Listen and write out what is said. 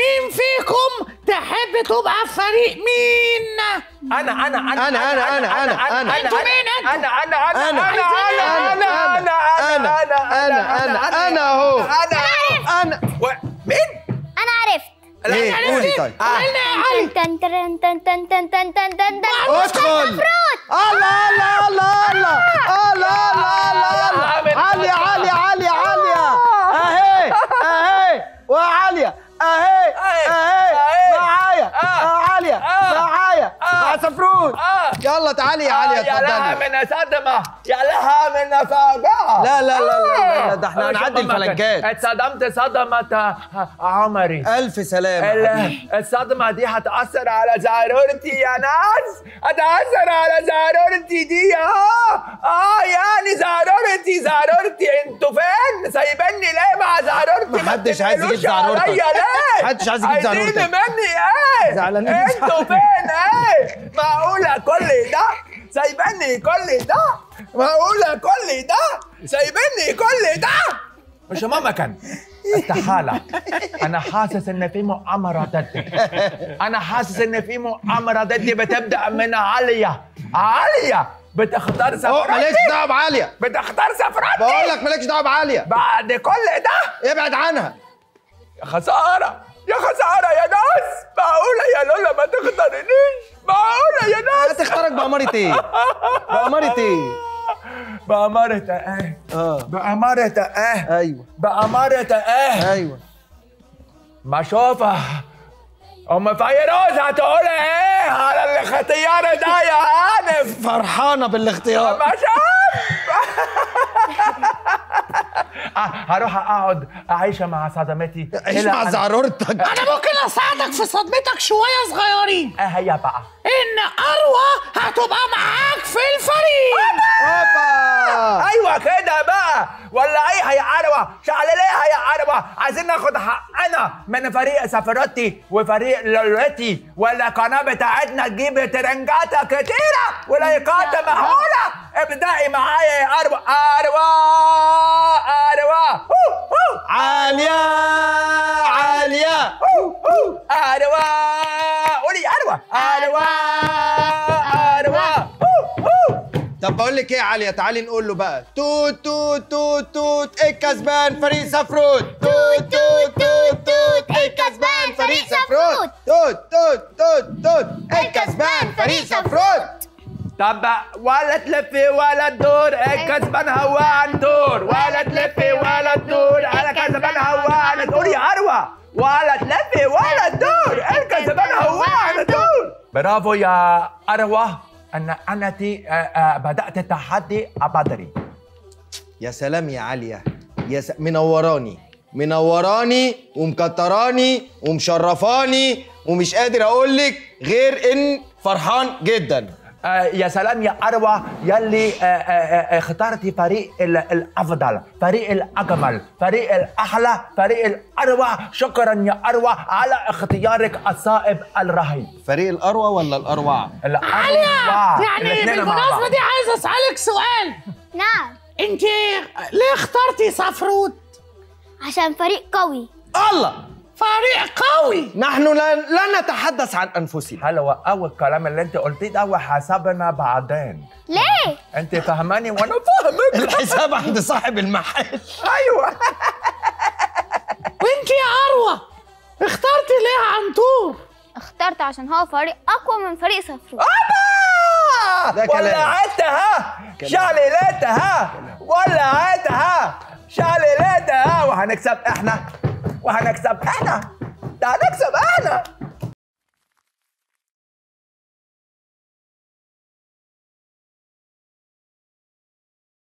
مين فيكم تحب تبقى في فريق مين؟ انا انا انا أنا، أنا، أنا، أنا، أنا. أنتوا مين أنتوا؟ انا انا انا أنا. انا انا انا انا انا انا انا اهو انا انا و- مين؟ انا عرفت ايه قولي طيب قلنا يا علي تن تن تن تن تن تن تن تن تن ادخل الله الله الله الله الله الله الله الله عالية عالية عالية عالية اهي اهي وعالية اهي اهي معايا عالية معايا مع سفرون يلا تعالي يا عالية يا لها اتفضلي من صدمة يا لها من فاجعة لا لا لا لا لا ده احنا هنعدي الفلنكات اتصدمت صدمة عمري ألف سلامة ال- الصدمة دي هتأثر على زارورتي يا ناس هتأثر على زارورتي دي اه اه يعني زارورتي زارورتي انتوا فين سايبني ليه مع زارورتي ما محدش عايز يجيب بتنقلوش زارورتك. عليا ليه محدش عايز يجيب عايزين زارورتك. مني ايه زعلانين انتوا زعلانين. فين ايه معقولة كل ده سايبني كل ده معقولة كل ده سايبني كل ده مش ماما كان استحالة أنا حاسس إن في مؤامرة ضدي أنا حاسس إن في مؤامرة ضدي بتبدأ من عالية عالية بتختار اهو سفرتي مالكش دعوة بعالية بتختار سفرتي بقول لك مالكش دعوة بعالية بعد كل ده ابعد عنها يا خسارة يا خسارة يا ناس معقولة يا لولا ما تختارنيش معقولة يا ناس هتختارك بأمارة ايه؟ بأمارة ايه؟ بأمارة إيه اه بأمارة إيه ايوه بأمارة إيه ايوه ما اشوفها ام فيروز هتقول ايه على الاختيار ده يا هانف فرحانة بالاختيار ما شاف آه، هروح اقعد اعيش مع صدمتي عيش إلى مع أن- زعرورتك أنا ممكن أساعدك في صدمتك شوية صغيرين ايه هي بقى إن أروى هتبقى معاك في الفريق اوبا ايوه كده بقى ولا ايه هي عروه شعلليه هي عروه عايزين ناخد حقنا من فريق سفرتي وفريق لولتي ولا القناه بتاعتنا تجيب ترنجات كتيره ولايكات مهوله ابدأي معايا يا اروى اروى اروى هو، هو. عالية عالية اروى قولي اروى اروى اروى هو، هو. طب بقول لك ايه يا عالية تعالي نقول له بقى توت توت توت توت الكسبان فريق سفروت توت توت توت توت الكسبان فريق سفروت توت توت توت توت الكسبان فريق سفروت طب ولا تلفي ولا تدور الكسبان هو عن دور ولا تلفي ولا تدور انا كسبان هو عن دور يا اروى ولا تلفي ولا تدور الكسبان هو عن دور برافو يا اروى ان انا تي آه، آه، بدات التحدي بدري يا سلام يا عالية يا س... منوراني منوراني ومكتراني ومشرفاني ومش قادر اقول لك غير ان فرحان جدا آه، يا سلام يا اروى يلي آه، آه، آه، اخترتي فريق ال- الافضل فريق الاجمل فريق الاحلى فريق الاروع شكرا يا اروى على اختيارك الصائب الرهيب فريق الاروع ولا الاروع الاروع يعني الاتنين مع بالمناسبة بعض. دي عايز أسألك سؤال نعم أنت ليه اخترتي صفروت؟ عشان فريق قوي الله فريق قوي نحن لا, لا نتحدث عن انفسنا حلوة أوي الكلام اللي أنت قلتيه ده وحسبنا بعدين ليه؟ أنت فهماني وأنا فاهمك الحساب عند صاحب المحل أيوه وأنت يا أروى اخترتي ليه عنتور؟ اخترت عشان هو فريق اقوى من فريق صفر ده كلام. ولعتها شعللتها ولعتها شعللتها وهنكسب احنا وهنكسب احنا ده هنكسب احنا